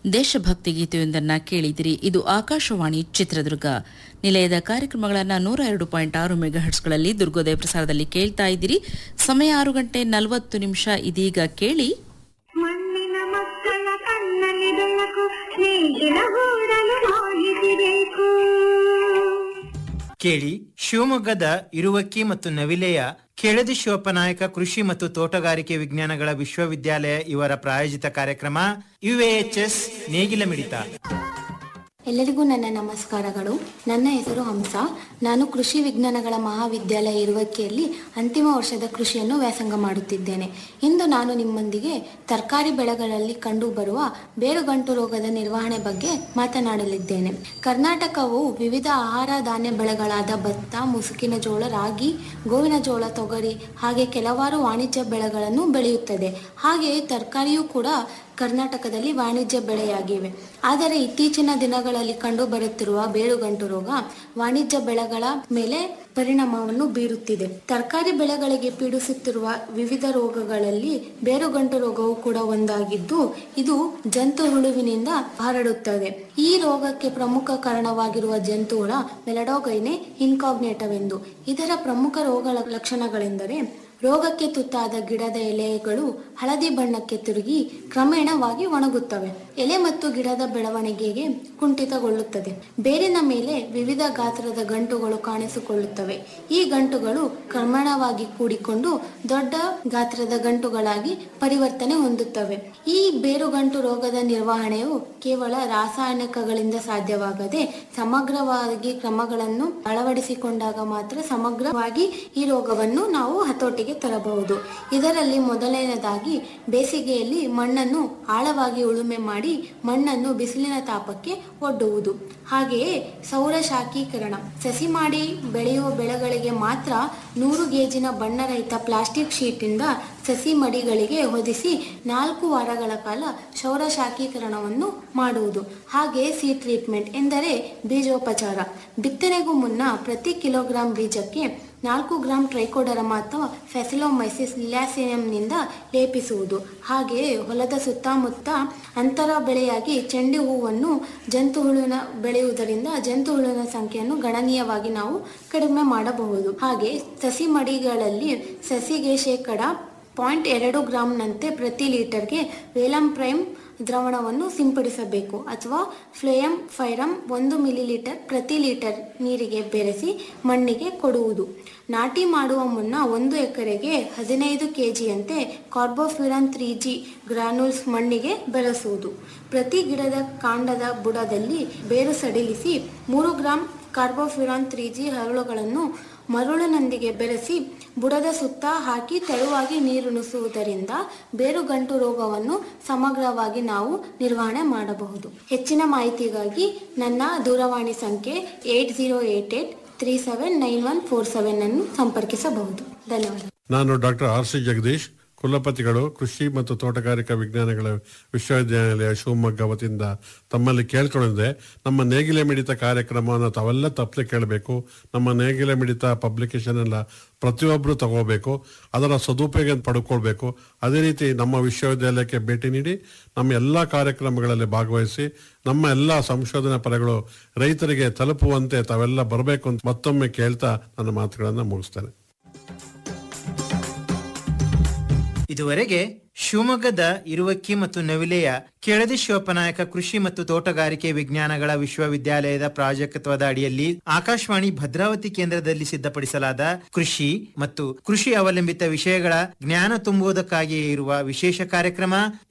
ದೇಶಭಕ್ತಿ ಗೀತೆಯೊಂದನ್ನು ಕೇಳಿದಿರಿ ಇದು ಆಕಾಶವಾಣಿ ಚಿತ್ರದುರ್ಗ ನಿಲಯದ ಕಾರ್ಯಕ್ರಮಗಳನ್ನು ನೂರ ಎರಡು ಪಾಯಿಂಟ್ ಆರು ಮೆಗಾಹರ್ಟ್ಸ್ಗಳಲ್ಲಿ ದುರ್ಗೋದಯ ಪ್ರಸಾರದಲ್ಲಿ ಕೇಳ್ತಾ ಇದ್ದೀರಿ ಸಮಯ ಆರು ಗಂಟೆ ನಲವತ್ತು ನಿಮಿಷ ಇದೀಗ ಕೇಳಿ ಮಣ್ಣಿನ ಮಕ್ಕಳ ಕಣ್ಣಲ್ಲಿ ಬೆಳಕು ನೇಗಿಲ ಗೂಡಲು ಮಾಹಿತಿಬೇಕು ಕೇಳಿ ಶಿವಮೊಗ್ಗದ ಇರುವಕ್ಕಿ ಮತ್ತು ನವಿಲೆಯ ಕೆಳದಿ ಶಿವಪ್ಪನಾಯಕ ಕೃಷಿ ಮತ್ತು ತೋಟಗಾರಿಕೆ ವಿಜ್ಞಾನಗಳ ವಿಶ್ವವಿದ್ಯಾಲಯ ಇವರ ಪ್ರಾಯೋಜಿತ ಕಾರ್ಯಕ್ರಮ ಯುಎಎಚ್ಎಸ್ ನೇಗಿಲ ಮಿಡಿತ ಎಲ್ಲರಿಗೂ ನನ್ನ ನಮಸ್ಕಾರಗಳು ನನ್ನ ಹೆಸರು ಹಂಸ ನಾನು ಕೃಷಿ ವಿಜ್ಞಾನಗಳ ಮಹಾವಿದ್ಯಾಲಯ ಇರುವಕ್ಕಿಯಲ್ಲಿ ಅಂತಿಮ ವರ್ಷದ ಕೃಷಿಯನ್ನು ವ್ಯಾಸಂಗ ಮಾಡುತ್ತಿದ್ದೇನೆ ಇಂದು ನಾನು ನಿಮ್ಮೊಂದಿಗೆ ತರಕಾರಿ ಬೆಳೆಗಳಲ್ಲಿ ಕಂಡುಬರುವ ಬೇರುಗಂಟು ರೋಗದ ನಿರ್ವಹಣೆ ಬಗ್ಗೆ ಮಾತನಾಡಲಿದ್ದೇನೆ ಕರ್ನಾಟಕವು ವಿವಿಧ ಆಹಾರ ಧಾನ್ಯ ಬೆಳೆಗಳಾದ ಭತ್ತ ಮುಸುಕಿನ ಜೋಳ ರಾಗಿ ಗೋವಿನ ಜೋಳ ತೊಗರಿ ಹಾಗೆ ಕೆಲವಾರು ವಾಣಿಜ್ಯ ಬೆಳೆಗಳನ್ನು ಬೆಳೆಯುತ್ತದೆ ಹಾಗೆಯೇ ತರಕಾರಿಯೂ ಕೂಡ ಕರ್ನಾಟಕದಲ್ಲಿ ವಾಣಿಜ್ಯ ಬೆಳೆಯಾಗಿವೆ ಆದರೆ ಇತ್ತೀಚಿನ ದಿನಗಳಲ್ಲಿ ಕಂಡುಬರುತ್ತಿರುವ ಬೇರುಗಂಟು ರೋಗ ವಾಣಿಜ್ಯ ಬೆಳೆಗಳ ಮೇಲೆ ಪರಿಣಾಮವನ್ನು ಬೀರುತ್ತಿದೆ ತರಕಾರಿ ಬೆಳೆಗಳಿಗೆ ಪೀಡಿಸುತ್ತಿರುವ ವಿವಿಧ ರೋಗಗಳಲ್ಲಿ ಬೇರುಗಂಟು ರೋಗವು ಕೂಡ ಒಂದಾಗಿದ್ದು ಇದು ಜಂತು ಹುಳುವಿನಿಂದ ಹರಡುತ್ತದೆ ಈ ರೋಗಕ್ಕೆ ಪ್ರಮುಖ ಕಾರಣವಾಗಿರುವ ಜಂತು ಹುಳ ಮೆಲಡೋಗೈನೆ ಇನ್ಕಾಗ್ನೇಟವೆಂದು ಇದರ ಪ್ರಮುಖ ರೋಗ ಲಕ್ಷಣಗಳೆಂದರೆ ರೋಗಕ್ಕೆ ತುತ್ತಾದ ಗಿಡದ ಎಲೆಗಳು ಹಳದಿ ಬಣ್ಣಕ್ಕೆ ತಿರುಗಿ ಕ್ರಮೇಣವಾಗಿ ಒಣಗುತ್ತವೆ ಎಲೆ ಮತ್ತು ಗಿಡದ ಬೆಳವಣಿಗೆಗೆ ಕುಂಠಿತಗೊಳ್ಳುತ್ತದೆ ಬೇರಿನ ಮೇಲೆ ವಿವಿಧ ಗಾತ್ರದ ಗಂಟುಗಳು ಕಾಣಿಸಿಕೊಳ್ಳುತ್ತವೆ ಈ ಗಂಟುಗಳು ಕ್ರಮೇಣವಾಗಿ ಕೂಡಿಕೊಂಡು ದೊಡ್ಡ ಗಾತ್ರದ ಗಂಟುಗಳಾಗಿ ಪರಿವರ್ತನೆ ಹೊಂದುತ್ತವೆ ಈ ಬೇರುಗಂಟು ರೋಗದ ನಿರ್ವಹಣೆಯು ಕೇವಲ ರಾಸಾಯನಿಕಗಳಿಂದ ಸಾಧ್ಯವಾಗದೆ ಸಮಗ್ರವಾಗಿ ಕ್ರಮಗಳನ್ನು ಅಳವಡಿಸಿಕೊಂಡಾಗ ಮಾತ್ರ ಸಮಗ್ರವಾಗಿ ಈ ರೋಗವನ್ನು ನಾವು ಹತೋಟಿಗೆ ತರಬಹುದು ಇದರಲ್ಲಿ ಮೊದಲನೇದಾಗಿ ಬೇಸಿಗೆಯಲ್ಲಿ ಮಣ್ಣನ್ನು ಆಳವಾಗಿ ಉಳುಮೆ ಮಾಡಿ ಮಣ್ಣನ್ನು ಬಿಸಿಲಿನ ತಾಪಕ್ಕೆ ಒಡ್ಡುವುದು ಹಾಗೆಯೇ ಸೌರ ಶಾಖೀಕರಣ ಸಸಿ ಮಾಡಿ ಬೆಳೆಯುವ ಬೆಳೆಗಳಿಗೆ ಮಾತ್ರ ನೂರು ಗೇಜಿನ ಬಣ್ಣರಹಿತ ಪ್ಲಾಸ್ಟಿಕ್ ಶೀಟಿಂದ ಸಸಿ ಮಡಿಗಳಿಗೆ ಹೊದಿಸಿ ನಾಲ್ಕು ವಾರಗಳ ಕಾಲ ಸೌರ ಶಾಖೀಕರಣವನ್ನು ಮಾಡುವುದು ಹಾಗೆ ಸೀಡ್ ಟ್ರೀಟ್ಮೆಂಟ್ ಎಂದರೆ ಬೀಜೋಪಚಾರ ಬಿತ್ತನೆಗೂ ಮುನ್ನ ಪ್ರತಿ ಕಿಲೋಗ್ರಾಂ ಬೀಜಕ್ಕೆ ನಾಲ್ಕು ಗ್ರಾಂ ಟ್ರೈಕೋಡರಮ ಅಥವಾ ಫೆಸಿಲೋಮೈಸಿಸ್ ಲಿಯಾಸಿಯಂನಿಂದ ಲೇಪಿಸುವುದು ಹಾಗೆಯೇ ಹೊಲದ ಸುತ್ತಮುತ್ತ ಅಂತರ ಬೆಳೆಯಾಗಿ ಚೆಂಡು ಹೂವನ್ನು ಜಂತು ಹುಳುವಿನ ಬೆಳೆಯುವುದರಿಂದ ಜಂತು ಹುಳುವಿನ ಸಂಖ್ಯೆಯನ್ನು ಗಣನೀಯವಾಗಿ ನಾವು ಕಡಿಮೆ ಮಾಡಬಹುದು ಹಾಗೆ ಸಸಿ ಮಡಿಗಳಲ್ಲಿ ಸಸಿಗೆ ಶೇಕಡ ಪಾಯಿಂಟ್ ಎರಡು ಗ್ರಾಂನಂತೆ ಪ್ರತಿ ಲೀಟರ್ಗೆ ವೇಲಂ ಪ್ರೈಮ್ ದ್ರಾವಣವನ್ನು ಸಿಂಪಡಿಸಬೇಕು ಅಥವಾ ಫ್ಲೇಯಂ ಫೈರಮ್ ಒಂದು ಮಿಲಿಲೀಟರ್ ಪ್ರತಿ ಲೀಟರ್ ನೀರಿಗೆ ಬೆರೆಸಿ ಮಣ್ಣಿಗೆ ಕೊಡುವುದು ನಾಟಿ ಮಾಡುವ ಮುನ್ನ ಒಂದು ಎಕರೆಗೆ ಹದಿನೈದು ಕೆಜಿಯಂತೆ ಕಾರ್ಬೋಫ್ಯೂರನ್ ತ್ರೀ ಜಿ ಗ್ರಾನ್ಯೂಲ್ಸ್ ಮಣ್ಣಿಗೆ ಬೆರೆಸುವುದು ಪ್ರತಿ ಗಿಡದ ಕಾಂಡದ ಬುಡದಲ್ಲಿ ಬೇರು ಸಡಿಲಿಸಿ ಮೂರು ಗ್ರಾಂ ಕಾರ್ಬೋಫ್ಯೂರಾನ್ ತ್ರೀ ಜಿ ಹರಳುಗಳನ್ನು ಮರಳಿನೊಂದಿಗೆ ಬೆರೆಸಿ ಬುಡದ ಸುತ್ತ ಹಾಕಿ ತೆಳುವಾಗಿ ನೀರುಣಿಸುವುದರಿಂದ ಬೇರುಗಂಟು ರೋಗವನ್ನು ಸಮಗ್ರವಾಗಿ ನಾವು ನಿರ್ವಹಣೆ ಮಾಡಬಹುದು ಹೆಚ್ಚಿನ ಮಾಹಿತಿಗಾಗಿ ನನ್ನ ದೂರವಾಣಿ ಸಂಖ್ಯೆ eight zero eight eight three seven nine one four seven ಅನ್ನು ಸಂಪರ್ಕಿಸಬಹುದು ಧನ್ಯವಾದ ನಾನು ಡಾಕ್ಟರ್ ಆರ್ ಸಿ ಜಗದೀಶ್ ಕುಲಪತಿಗಳು ಕೃಷಿ ಮತ್ತು ತೋಟಗಾರಿಕಾ ವಿಜ್ಞಾನಗಳ ವಿಶ್ವವಿದ್ಯಾನಿಲಯ ಶಿವಮೊಗ್ಗ ವತಿಯಿಂದ ತಮ್ಮಲ್ಲಿ ಕೇಳ್ಕೊಂಡಿದ್ದೆ ನಮ್ಮ ನೇಗಿಲೆ ಮಿಡಿತ ಕಾರ್ಯಕ್ರಮವನ್ನು ತಾವೆಲ್ಲ ತಪ್ಪದೆ ಕೇಳಬೇಕು ನಮ್ಮ ನೇಗಿಲೆ ಮಿಡಿತ ಪಬ್ಲಿಕೇಶನ್ ಎಲ್ಲ ಪ್ರತಿಯೊಬ್ಬರು ತಗೋಬೇಕು ಅದರ ಸದುಪಯೋಗ ಪಡ್ಕೊಳ್ಬೇಕು ಅದೇ ರೀತಿ ನಮ್ಮ ವಿಶ್ವವಿದ್ಯಾಲಯಕ್ಕೆ ಭೇಟಿ ನೀಡಿ ನಮ್ಮ ಎಲ್ಲ ಕಾರ್ಯಕ್ರಮಗಳಲ್ಲಿ ಭಾಗವಹಿಸಿ ನಮ್ಮ ಎಲ್ಲ ಸಂಶೋಧನಾ ಪರಗಳು ರೈತರಿಗೆ ತಲುಪುವಂತೆ ತಾವೆಲ್ಲ ಬರಬೇಕು ಅಂತ ಮತ್ತೊಮ್ಮೆ ಕೇಳ್ತಾ ನನ್ನ ಮಾತುಗಳನ್ನು ಮುಗಿಸ್ತೇನೆ ಇದುವರೆಗೆ ಶಿವಮೊಗ್ಗದ ಇರುವಕ್ಕಿ ಮತ್ತು ನವಿಲೆಯ ಕೆಳದಿ ಶಿವಪ್ಪನಾಯಕ ಕೃಷಿ ಮತ್ತು ತೋಟಗಾರಿಕೆ ವಿಜ್ಞಾನಗಳ ವಿಶ್ವವಿದ್ಯಾಲಯದ ಪ್ರಾಜೆಕ್ಟ್ವದ ಅಡಿಯಲ್ಲಿ ಆಕಾಶವಾಣಿ ಭದ್ರಾವತಿ ಕೇಂದ್ರದಲ್ಲಿ ಸಿದ್ಧಪಡಿಸಲಾದ ಕೃಷಿ ಮತ್ತು ಕೃಷಿ ಅವಲಂಬಿತ ವಿಷಯಗಳ ಜ್ಞಾನ ತುಂಬುವುದಕ್ಕಾಗಿಯೇ ಇರುವ ವಿಶೇಷ ಕಾರ್ಯಕ್ರಮ